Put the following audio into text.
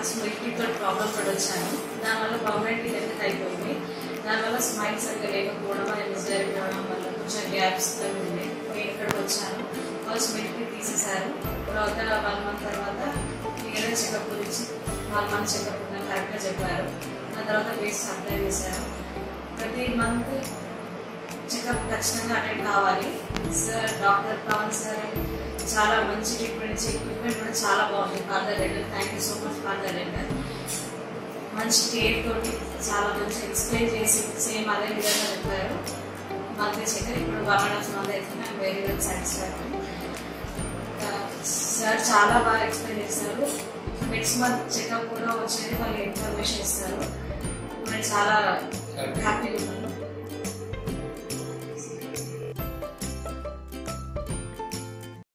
స్మిల్కీతో problem కూడా వచ్చాను దానివల్ల పర్మనెంట్లీ హెల్త్ అయిపోయింది దానివల్ల స్మైల్ సరిగ్గా లేకపోవడం అది మిస్డైరెక్ట్ అవ్వడం వల్ల కొంచెం గ్యాప్స్ ఉంది నేను ఇక్కడికి వచ్చాను వాళ్ళు స్మిల్కీ తీసేశారు తర్వాత వన్ మంత్ తర్వాత క్లియర్ చెకప్ గురించి వన్ మంత్ చెకప్ ఉందని కరెక్ట్గా చెప్పారు దాని తర్వాత పేస్ట్ అప్లై చేశారు ప్రతి మంత్ చెకప్ ఖచ్చితంగా అటెండ్ కావాలి సార్ డాక్టర్ పవన్ సార్ చాలా మంచి ట్రీట్మెంట్ ఎక్విప్మెంట్ కూడా చాలా బాగుంది father letter thank you so much father letter మంచి కేర్ తోటి చాలా మంచి ఎక్స్ప్లెయిన్ చేసి సేమ్ అదే విధంగా చెప్పారు మంత్లీ చెకప్ ఇప్పుడు వన్ అండ్ హాఫ్ మంత్ అవుతుంది I'm very well satisfied sir చాలా బాగా ఎక్స్ప్లెయిన్ చేస్తారు నెక్స్ట్ మంత్ చెకప్ కూడా వచ్చేది వాళ్ళు ఇన్ఫర్మేషన్ ఇస్తారు నేను చాలా హ్యాపీగా ఉన్నాను